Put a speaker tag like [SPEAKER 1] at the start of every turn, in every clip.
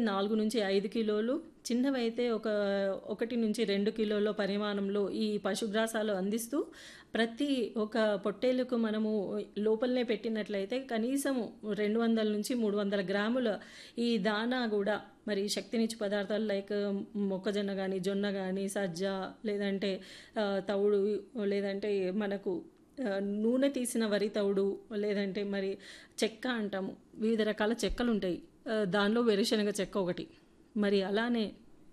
[SPEAKER 1] నాలుగు నుంచి ఐదు కిలోలు చిన్నవైతే ఒక ఒకటి నుంచి రెండు కిలోల పరిమాణంలో ఈ పశుగ్రాసాలు అందిస్తూ ప్రతి ఒక పొట్టేలుకు మనము లోపలనే పెట్టినట్లయితే కనీసం రెండు వందల నుంచి మూడు వందల గ్రాముల ఈ దానా కూడా మరి శక్తినిచ్చు పదార్థాలు లైక్ మొక్కజొన్న కానీ జొన్న కానీ సజ్జ లేదంటే ఆ, తవుడు లేదంటే మనకు ఆ, నూనె తీసిన వరి తవుడు లేదంటే మరి చెక్క అంటాము వివిధ రకాల చెక్కలు ఉంటాయి ఆ, దానిలో వేరుశనగ చెక్క ఒకటి మరి అలానే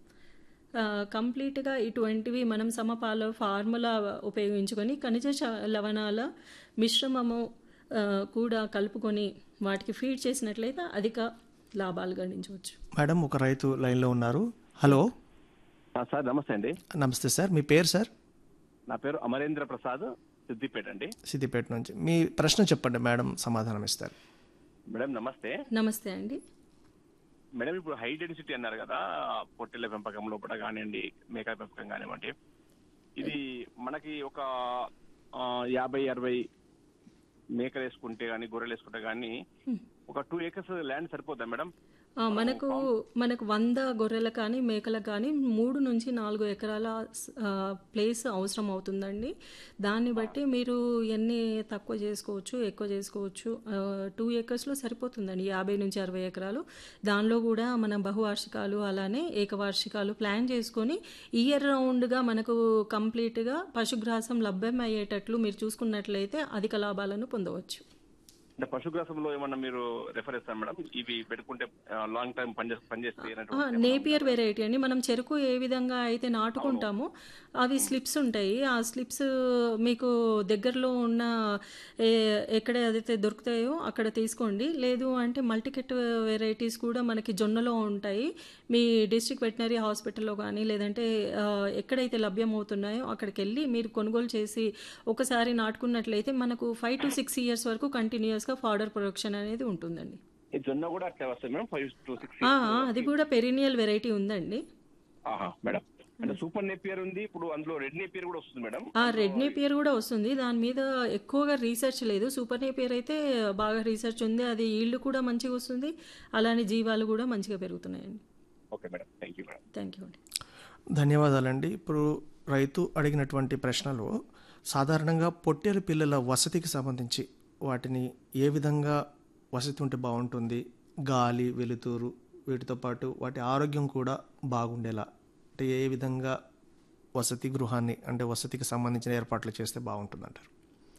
[SPEAKER 1] ఆ, కంప్లీట్గా ఇటువంటివి మనం సమపాల ఫార్ములా ఉపయోగించుకొని ఖనిజ శ- లవణాల మిశ్రమము ఆ, కూడా కలుపుకొని వాటికి ఫీడ్ చేసినట్లయితే అధిక లాభాలు గణించవచ్చు
[SPEAKER 2] మేడం ఒక రైతు లైన్లో ఉన్నారు హలో
[SPEAKER 3] ఆ, సార్ నమస్తే అండి
[SPEAKER 2] నమస్తే సార్ మీ పేరు సార్
[SPEAKER 3] నా పేరు అమరేంద్ర ప్రసాద్ సిద్దిపేట అండి
[SPEAKER 2] సిద్దిపేట నుంచి మీ ప్రశ్న చెప్పండి మేడం సమాధానం ఇస్తారు
[SPEAKER 3] మేడం నమస్తే
[SPEAKER 1] నమస్తే అండి
[SPEAKER 3] మేడం ఇప్పుడు హై డెన్సిటీ అన్నారు కదా పొట్టెల పెంపకం లోపల కానివ్వండి మేకల పెంపకం కానివ్వండి ఇది మనకి ఒక ఆ, యాభై అరవై మేకలు వేసుకుంటే కానీ గొర్రెలు వేసుకుంటే కానీ ఒక టూ ఏకర్స్ ల్యాండ్ సరిపోద్దా మేడం
[SPEAKER 1] ఆ, మనకు మనకు వంద గొర్రెలకు కానీ మేకలకు కానీ మూడు నుంచి నాలుగు ఎకరాల ఆ, ప్లేస్ అవసరం అవుతుందండి దాన్ని బట్టి మీరు ఎన్ని తక్కువ చేసుకోవచ్చు ఎక్కువ చేసుకోవచ్చు టూ ఏకర్స్లో సరిపోతుందండి యాభై నుంచి అరవై ఎకరాలు దానిలో కూడా మన బహువార్షికాలు అలానే ఏకవార్షికాలు ప్లాన్ చేసుకొని ఇయర్ రౌండ్గా మనకు కంప్లీట్గా పశుగ్రాసం లభ్యం అయ్యేటట్లు మీరు చూసుకున్నట్లయితే అధిక లాభాలను పొందవచ్చు
[SPEAKER 3] అంటే పశుగ్రాసంలో ఏమన్నా మీరు రెఫర్ చేస్తారు మేడం ఇవి పెట్టుకుంటే లాంగ్ టైం పనిచే పనిచేస్తాయి అనేటువంటి
[SPEAKER 1] నేపియర్ వెరైటీ అండి మనం చెరుకు ఏ విధంగా అయితే నాటుకుంటామో అవి స్లిప్స్ ఉంటాయి ఆ స్లిప్స్ మీకు దగ్గరలో ఉన్న ఏ- ఎక్కడ ఏదైతే దొరుకుతాయో అక్కడ తీసుకోండి లేదు అంటే మల్టీకెట్ వెరైటీస్ కూడా మనకి జొన్నలో ఉంటాయి మీ డిస్ట్రిక్ట్ వెటనరీ హాస్పిటల్లో కానీ లేదంటే ఆ, ఎక్కడైతే లభ్యమవుతున్నాయో అక్కడికి వెళ్ళి మీరు కొనుగోలు చేసి ఒకసారి నాటుకున్నట్లయితే మనకు ఫైవ్ టు సిక్స్ ఇయర్స్ వరకు కంటిన్యూస్గా ఫాడర్ ప్రొడక్షన్ అనేది ఉంటుందండి
[SPEAKER 3] ఈ జొన్న కూడా అట్లా వస్తుంది మేడం ఫైవ్ టు సిక్స్
[SPEAKER 1] ఆ, ఆ, అది కూడా పెరినియల్ వెరైటీ ఉందండి
[SPEAKER 3] ఆహా మేడం అంటే సూపర్ నేపియర్ ఉంది ఇప్పుడు అందులో రెడ్ నేపియర్ కూడా వస్తుంది మేడం
[SPEAKER 1] ఆ రెడ్ నేపియర్ కూడా వస్తుంది దాని మీద ఎక్కువగా రీసెర్చ్ లేదు సూపర్ నేపియర్ అయితే బాగా రీసెర్చ్ ఉంది అది ఈల్డ్ కూడా మంచిగా వస్తుంది అలానే జీవాలు కూడా మంచిగా పెరుగుతున్నాయండి
[SPEAKER 3] okay madam thank you madam
[SPEAKER 1] thank you అండి
[SPEAKER 2] ధన్యవాదాలండి ఇప్పుడు రైతు అడిగినటువంటి ప్రశ్నలో సాధారణంగా పొట్టేలు పిల్లల వసతికి సంబంధించి వాటిని ఏ విధంగా వసతి ఉంటే బాగుంటుంది గాలి వెలుతురు వీటితో పాటు వాటి ఆరోగ్యం కూడా బాగుండేలా అంటే ఏ విధంగా వసతి గృహాన్ని అంటే వసతికి సంబంధించిన ఏర్పాట్లు చేస్తే బాగుంటుందంటారు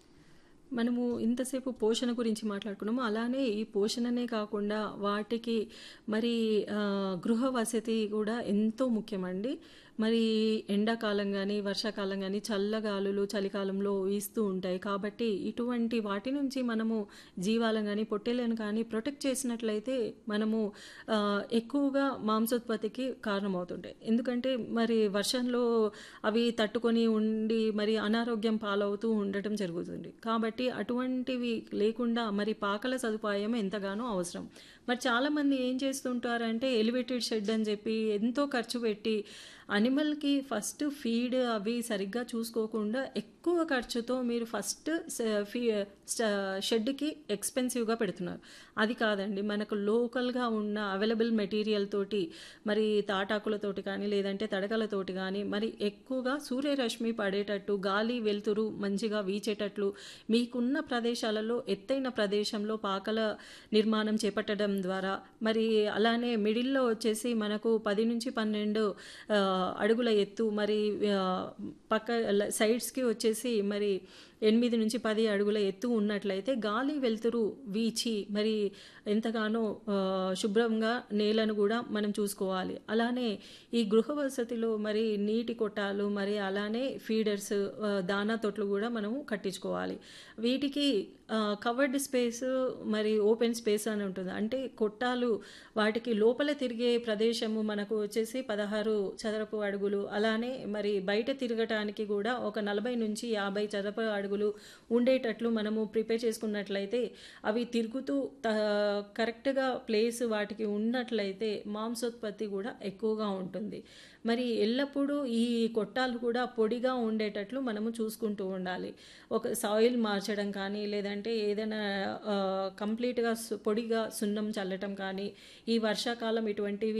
[SPEAKER 1] మనము ఇంతసేపు పోషణ గురించి మాట్లాడుకున్నాము అలానే ఈ పోషణనే కాకుండా వాటికి మరి ఆ, గృహ వసతి కూడా ఎంతో ముఖ్యమండి మరి ఎండాకాలం కానీ వర్షాకాలం కానీ చల్లగాలులు చలికాలంలో వీస్తూ ఉంటాయి కాబట్టి ఇటువంటి వాటి నుంచి మనము జీవాలను కానీ పొట్టేలను కానీ ప్రొటెక్ట్ చేసినట్లయితే మనము ఆ, ఎక్కువగా మాంసోత్పత్తికి కారణమవుతుంటాయి ఎందుకంటే మరి వర్షంలో అవి తట్టుకొని ఉండి మరి అనారోగ్యం పాలవుతూ ఉండటం జరుగుతుంది కాబట్టి అటువంటివి లేకుండా మరి పాకల సదుపాయం ఎంతగానో అవసరం మరి చాలామంది ఏం చేస్తుంటారంటే ఎలివేటెడ్ షెడ్ అని చెప్పి ఎంతో ఖర్చు పెట్టి అనిమల్కి ఫస్ట్ ఫీడ్ అవి సరిగ్గా చూసుకోకుండా ఎక్కువ ఖర్చుతో మీరు ఫస్ట్ ఫీ షెడ్కి ఎక్స్పెన్సివ్గా పెడుతున్నారు అది కాదండి మనకు లోకల్గా ఉన్న అవైలబుల్ మెటీరియల్ తోటి మరి తాటాకులతోటి కానీ లేదంటే తడకలతోటి కానీ మరి ఎక్కువగా సూర్యరశ్మి పడేటట్టు గాలి వెలుతురు మంచిగా వీచేటట్లు మీకున్న ప్రదేశాలలో ఎత్తైన ప్రదేశంలో పాకల నిర్మాణం చేపట్టడం ద్వారా మరి అలానే మిడిల్లో వచ్చేసి మనకు పది నుంచి పన్నెండు ఆ, అడుగుల ఎత్తు మరి ఆ, పక్క సైడ్స్కి వచ్చేసి మరి ఎనిమిది నుంచి పది అడుగుల ఎత్తు ఉన్నట్లయితే గాలి వెలుతురు వీచి మరి ఎంతగానో ఆ, శుభ్రంగా నేలను కూడా మనం చూసుకోవాలి అలానే ఈ గృహ వసతిలో మరి నీటి కొట్టాలు మరి అలానే ఫీడర్స్ ఆ, దానా తొట్లు కూడా మనము కట్టించుకోవాలి వీటికి కవర్డ్ స్పేస్ మరి ఓపెన్ స్పేస్ అని ఉంటుంది అంటే కొట్టాలు వాటికి లోపల తిరిగే ప్రదేశము మనకు వచ్చేసి పదహారు చదరపు అడుగులు అలానే మరి బయట తిరగటానికి కూడా ఒక నలభై నుంచి యాభై చదరపు అడుగులు ఉండేటట్లు మనము ప్రిపేర్ చేసుకున్నట్లయితే అవి తిరుగుతూ త- కరెక్ట్గా ప్లేస్ వాటికి ఉన్నట్లయితే మాంసోత్పత్తి కూడా ఎక్కువగా ఉంటుంది మరి ఎల్లప్పుడూ ఈ కొట్టాలు కూడా పొడిగా ఉండేటట్లు మనము చూసుకుంటూ ఉండాలి ఒక సాయిల్ మార్చడం కానీ లేదంటే ఏదైనా ఆ, కంప్లీట్గా సు- పొడిగా సున్నం చల్లటం కానీ ఈ వర్షాకాలం ఇటువంటివి